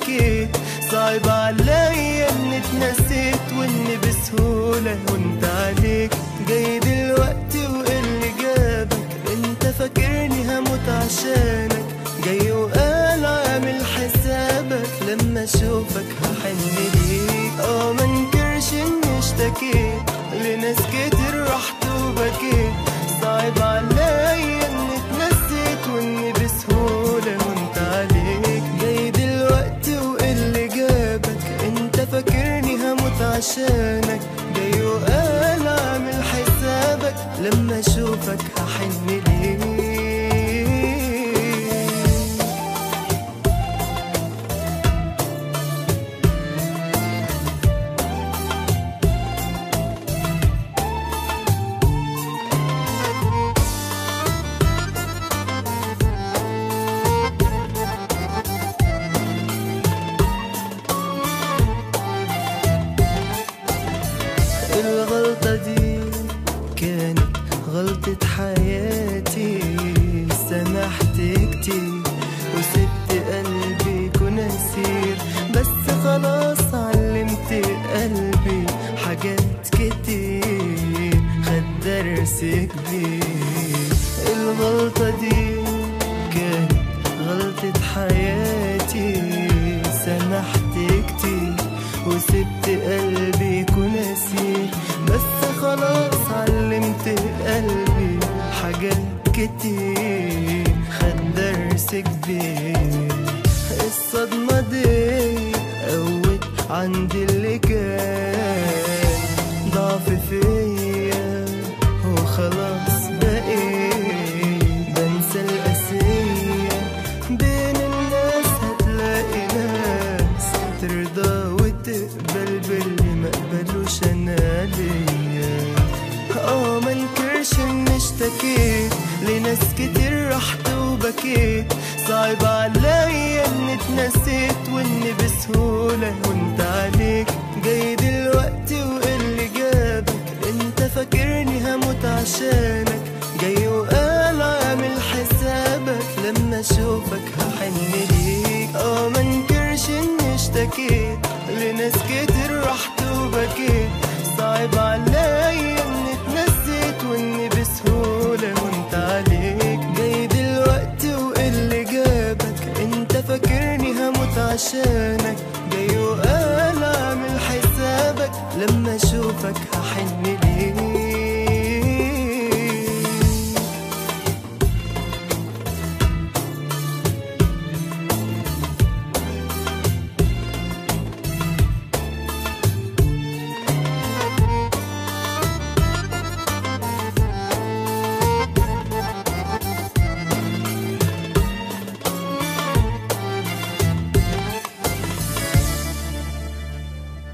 اشتكيت صعب عليا اني اتنسيت واني بسهولة وانت عليك جاي دلوقتي واللي جابك انت فاكرني هموت عشانك جاي وقال عامل حسابك لما اشوفك هحن ليك اه منكرش اني اشتكيت لناس كتير رحت وبكيت صعب عليا اني اتنسيت واني بسهولة وانت عليك جاي دلوقتي واللي جابك انت فاكرني هموت عشانك جاي وقال اعمل حسابك لما اشوفك هحن ليك الغلطة دي كانت غلطة حياتي سمحت كتير وسبت قلبي يكون أسير بس خلاص علمت قلبي حاجات كتير خد درس كبير الغلطة دي كانت غلطة حياتي سمحت كتير وسبت قلبي يكون أسير بس خلاص علمت قلبي حاجات كتير خد درس كبير الصدمة دي قوت عندي اللي كان ضعف فيا وخلاص بقيت بنسى القاسية بين الناس هتلاقي ناس ترضى وتقبل باللي ما قبلوش انا ليا اه منكرش اني اشتكيت لناس كتير رحت وبكيت صعب عليا اني اتنسيت واني بسهولة وانت عليك جاي دلوقتي واللي جابك انت فاكرني هموت عشانك جاي وقال عامل حسابك لما اشوفك هحن ليك اه منكرش اني اشتكيت لناس كتير رحت وبكيت صعب عليا اني اتنسيت واني بسهولة وانت عليك جاي دلوقتي واللي جابك انت فاكرني هموت عشانك جاي وقال اعمل حسابك لما اشوفك هحن ليك